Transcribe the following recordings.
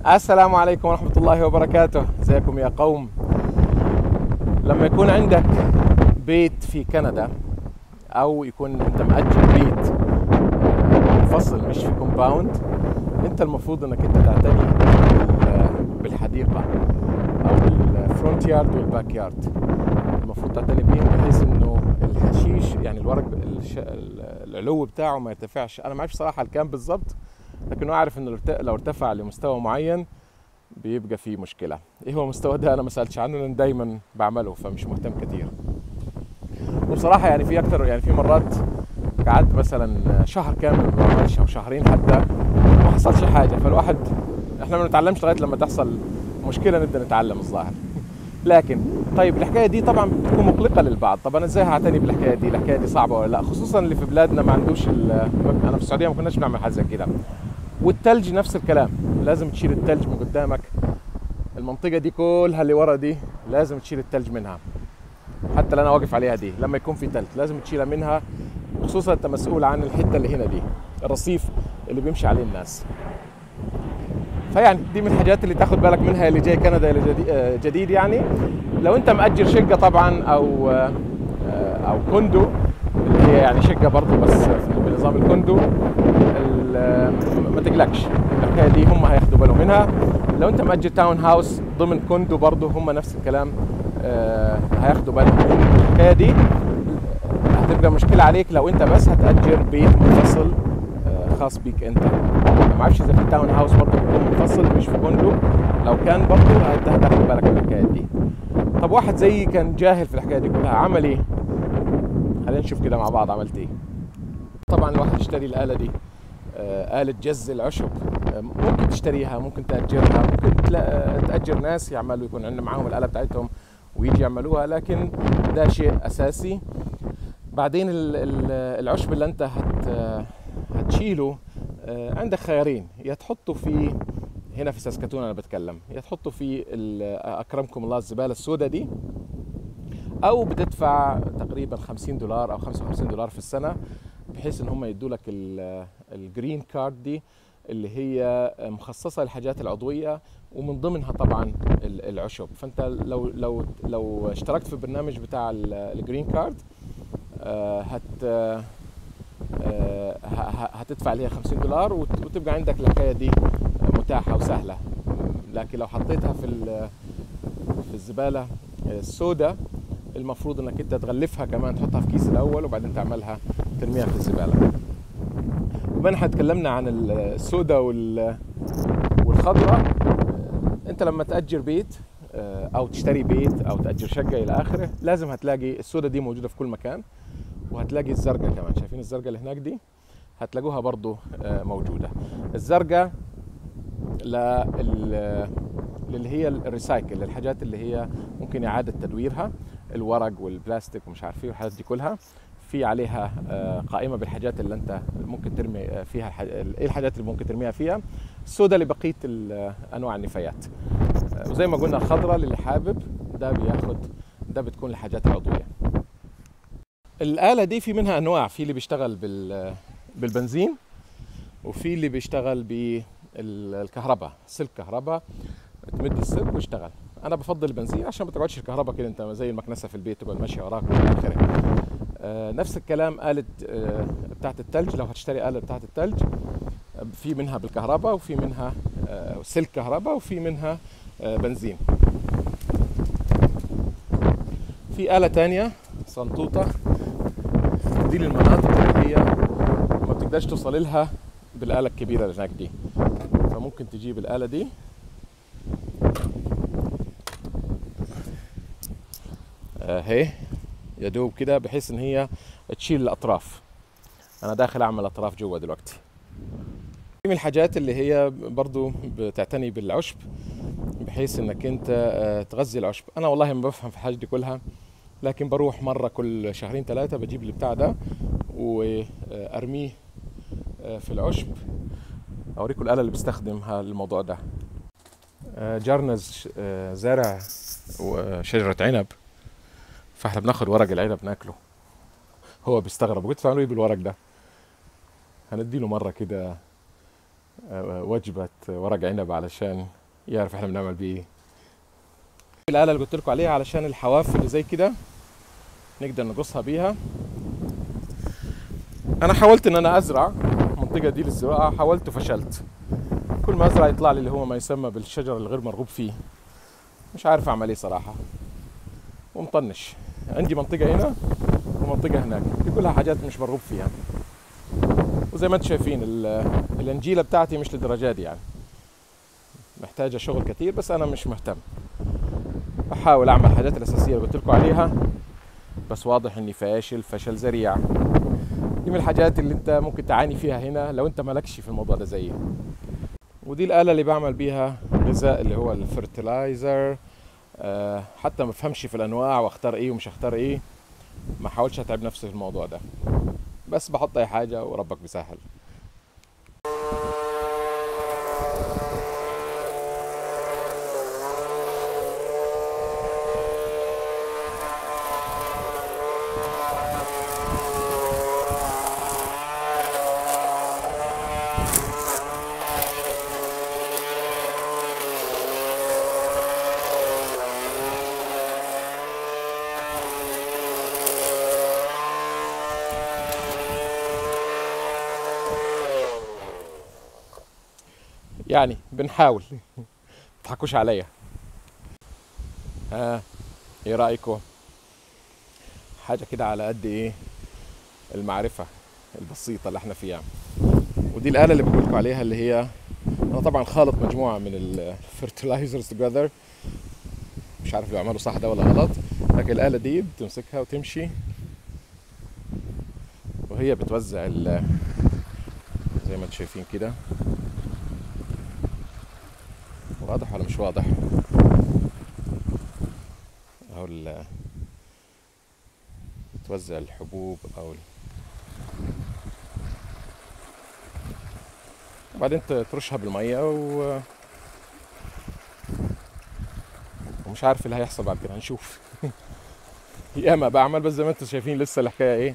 السلام عليكم ورحمة الله وبركاته ازيكم يا قوم لما يكون عندك بيت في كندا او يكون انت مأجر بيت منفصل مش في كومباوند انت المفروض انك انت تعتني بال- بالحديقة او الفرونت يارد والباك يارد المفروض تعتني بيهم بحيث انه الحشيش يعني الورق الش- العلو بتاعه ما يرتفعش انا ما اعرفش صراحة الكام بالظبط لكنه اعرف انه ارت- لو ارتفع لمستوى معين بيبقى في مشكله ايه هو المستوى ده انا ما سالتش عنه لان دايما بعمله فمش مهتم كتير وبصراحه يعني في اكتر يعني في مرات قعدت مثلا شهر كامل ما بعملش او شهرين حتى ما حصلش حاجه فالواحد احنا ما بنتعلمش لغايه لما تحصل مشكله نبدا نتعلم الظاهر لكن طيب الحكايه دي طبعا بتكون مقلقه للبعض طب انا ازاي هعتني بالحكايه دي الحكايه دي صعبه ولا لا خصوصا اللي في بلادنا ما عندوش ال- انا في السعوديه ما كناش بنعمل حاجه زي كده والتلج نفس الكلام لازم تشيل التلج من قدامك المنطقة دي كلها اللي ورا دي لازم تشيل التلج منها حتى اللي انا واقف عليها دي لما يكون في تلج لازم تشيلها منها خصوصا انت مسؤول عن الحتة اللي هنا دي الرصيف اللي بيمشي عليه الناس فيعني دي من الحاجات اللي تاخد بالك منها اللي جاي كندا اللي جديد, آه، جديد يعني لو انت مأجر شقة طبعا او آه، آه، او كوندو اللي هي يعني شقة برضه بس بنظام الكوندو ال- ما تقلقش الحكايه دي هم هياخدوا بالهم منها لو انت مأجر تاون هاوس ضمن كوندو برضه هم نفس الكلام آه، هياخدوا بالهم من الحكايه دي هتبقى مشكله عليك لو انت بس هتأجر بيت منفصل آه، خاص بيك انت أنا ما اعرفش اذا في التاون هاوس برضه بيكون منفصل مش في كوندو لو كان برضه هت- هتاخد بالك من الحكايه دي طب واحد زيي كان جاهل في الحكايه دي كلها عمل ايه؟ خلينا نشوف كده مع بعض عملت ايه طبعا الواحد يشتري الآلة دي آه، آلة جز العشب آه، ممكن تشتريها ممكن تأجرها ممكن تلا- آه، تأجر ناس يعملوا يكون عندهم معاهم الآلة بتاعتهم ويجي يعملوها لكن ده شيء أساسي بعدين ال- ال- العشب اللي أنت هت آه، هتشيله آه، عندك خيارين يا تحطه في هنا في ساسكاتون أنا بتكلم يا تحطه في ال- آه، أكرمكم الله الزبالة السوداء دي او بتدفع تقريبا 50 دولار او 55 دولار في السنه بحيث ان هم يدوا لك الجرين كارد دي اللي هي مخصصه للحاجات العضويه ومن ضمنها طبعا ال- العشب فانت لو لو لو اشتركت في البرنامج بتاع الجرين كارد آه، هت آه، ه- ه- هتدفع عليها 50 دولار وت- وتبقى عندك الحكايه دي متاحه وسهله لكن لو حطيتها في ال- في الزباله السوداء المفروض انك انت تغلفها كمان تحطها في كيس الاول وبعدين تعملها ترميها في الزباله وبما احنا اتكلمنا عن السوداء وال والخضراء انت لما تاجر بيت آه، او تشتري بيت او تاجر شقه الى اخره لازم هتلاقي السوداء دي موجوده في كل مكان وهتلاقي الزرقاء كمان شايفين الزرقاء اللي هناك دي هتلاقوها برضو آه، موجوده الزرقاء لل اللي هي الريسايكل الحاجات اللي هي ممكن اعاده تدويرها الورق والبلاستيك ومش عارف ايه والحاجات دي كلها في عليها آه، قائمه بالحاجات اللي انت ممكن ترمي آه، فيها الح- ايه الحاجات اللي ممكن ترميها فيها السوداء لبقيه ال- آه، انواع النفايات آه، وزي ما قلنا الخضراء للي حابب ده بياخد ده بتكون الحاجات العضويه الآلة دي في منها أنواع في اللي بيشتغل بال بالبنزين وفي اللي بيشتغل بالكهرباء سلك كهرباء تمد السلك ويشتغل انا بفضل البنزين عشان ما تقعدش الكهرباء كده انت زي المكنسه في البيت تقعد ماشيه وراك والى اخره آه نفس الكلام آلة آه بتاعت التلج لو هتشتري آلة بتاعت التلج آه، في منها بالكهرباء وفي منها آه سلك كهرباء وفي منها آه بنزين في آلة تانية صنطوطة دي للمناطق اللي هي ما بتقدرش توصل لها بالآلة الكبيرة اللي هناك دي فممكن تجيب الآلة دي اهي يا دوب كده بحيث ان هي تشيل الاطراف انا داخل اعمل اطراف جوا دلوقتي من الحاجات اللي هي برضو بتعتني بالعشب بحيث انك انت آه، تغذي العشب انا والله ما بفهم في الحاجه دي كلها لكن بروح مره كل شهرين ثلاثه بجيب البتاع ده وارميه آه، في العشب اوريكم الاله اللي بستخدمها للموضوع ده آه، جارنا ز- آه، زارع وشجره عنب فاحنا بناخد ورق العنب ناكله هو بيستغرب قلت تعملوا ايه بالورق ده هنديله مره كده آه، وجبه ورق عنب علشان يعرف احنا بنعمل بيه ايه الآلة اللي قلت لكم عليها علشان الحواف اللي زي كده نقدر نقصها بيها انا حاولت ان انا ازرع المنطقة دي للزراعة حاولت وفشلت كل ما ازرع يطلع لي اللي هو ما يسمى بالشجر الغير مرغوب فيه مش عارف اعمل ايه صراحة ومطنش عندي منطقة هنا ومنطقة هناك دي كلها حاجات مش مرغوب فيها وزي ما انتم شايفين ال- الانجيلة بتاعتي مش للدرجة دي يعني محتاجة شغل كتير بس انا مش مهتم بحاول اعمل الحاجات الاساسية اللي قلت لكم عليها بس واضح اني فاشل فشل ذريع دي من الحاجات اللي انت ممكن تعاني فيها هنا لو انت مالكش في الموضوع ده زيي ودي الآلة اللي بعمل بيها غذاء اللي هو الفرتلايزر أه حتى ما بفهمش في الانواع واختار ايه ومش اختار ايه ما احاولش اتعب نفسي في الموضوع ده بس بحط اي حاجة وربك بيسهل يعني بنحاول تضحكوش عليا ها ايه رايكم حاجه كده على قد ايه المعرفه البسيطه اللي احنا فيها ودي الاله اللي بقول لكم عليها اللي هي انا طبعا خالط مجموعه من الفيرتلايزرز توجذر مش عارف بيعملوا صح ده ولا غلط لكن الاله دي بتمسكها وتمشي وهي بتوزع ال- زي ما انتم شايفين كده واضح ولا مش واضح اهو ال- توزع الحبوب او ال- وبعدين ت- ترشها بالميه و ومش عارف اللي هيحصل بعد كده هنشوف ياما بعمل بس زي ما انتم شايفين لسه الحكايه ايه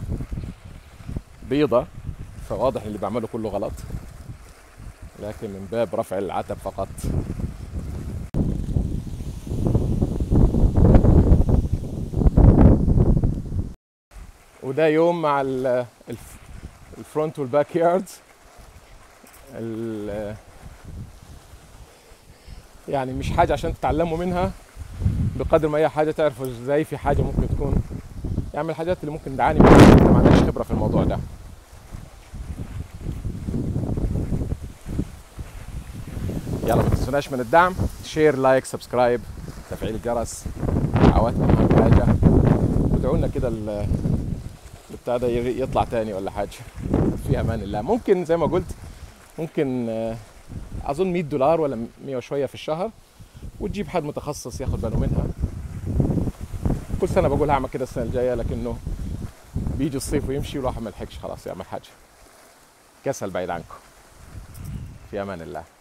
بيضة فواضح اللي بعمله كله غلط لكن من باب رفع العتب فقط وده يوم مع ال- الف- الفرونت والباك يارد ال- يعني مش حاجة عشان تتعلموا منها بقدر ما هي حاجة تعرفوا ازاي في حاجة ممكن تكون يعني من الحاجات اللي ممكن نعاني منها إحنا ما عندناش خبرة في الموضوع ده يلا ما تنسوناش من الدعم شير لايك سبسكرايب تفعيل الجرس دعواتكم اهم حاجه وادعوا لنا كده ال- البتاع ده يغ- يطلع تاني ولا حاجه في امان الله ممكن زي ما قلت ممكن آه، اظن 100 دولار ولا 100 وشويه في الشهر وتجيب حد متخصص ياخد باله منها كل سنه بقول هعمل كده السنه الجايه لكنه بيجي الصيف ويمشي والواحد ما لحقش خلاص يعمل حاجه كسل بعيد عنكم في امان الله